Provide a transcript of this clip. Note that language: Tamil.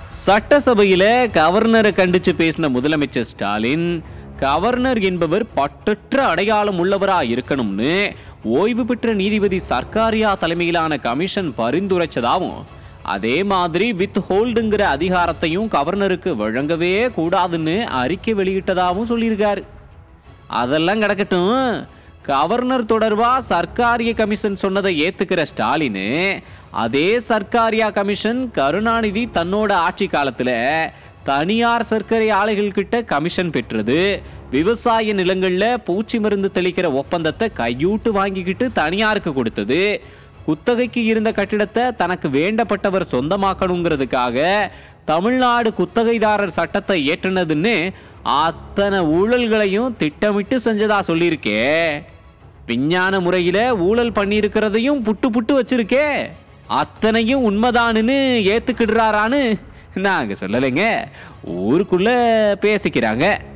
சட்டசபையில கவர்னரை கண்டிச்சு பேசின முதலமைச்சர் ஸ்டாலின் கவர்னர் என்பவர் பட்டற்ற அடையாளம் உள்ளவரா இருக்கணும்னு ஓய்வு பெற்ற நீதிபதி சர்க்காரியா தலைமையிலான கமிஷன் பரிந்துரைச்சதாவும் அதே மாதிரி வித் ஹோல்டுங்கிற அதிகாரத்தையும் கவர்னருக்கு வழங்கவே கூடாதுன்னு அறிக்கை வெளியிட்டதாகவும் சொல்லியிருக்காரு அதெல்லாம் கிடக்கட்டும் கவர்னர் தொடர்பா சர்க்காரிய கமிஷன் சொன்னதை ஏத்துக்கிற ஸ்டாலின் அதே சர்க்காரியா கமிஷன் கருணாநிதி தன்னோட ஆட்சி காலத்துல தனியார் சர்க்கரை ஆலைகள் கிட்ட கமிஷன் பெற்றது விவசாய நிலங்கள்ல பூச்சி மருந்து தெளிக்கிற ஒப்பந்தத்தை கையூட்டு வாங்கிக்கிட்டு தனியாருக்கு கொடுத்தது குத்தகைக்கு இருந்த கட்டிடத்தை தனக்கு வேண்டப்பட்டவர் சொந்தமாக்கணுங்கிறதுக்காக தமிழ்நாடு குத்தகைதாரர் சட்டத்தை ஏற்றுனதுன்னு அத்தனை ஊழல்களையும் திட்டமிட்டு செஞ்சதா சொல்லியிருக்கே விஞ்ஞான முறையில ஊழல் பண்ணியிருக்கிறதையும் புட்டு புட்டு வச்சிருக்கே அத்தனையும் உண்மைதானுன்னு ஏத்துக்கிடுறாரான்னு நாங்க சொல்லலைங்க ஊருக்குள்ள பேசிக்கிறாங்க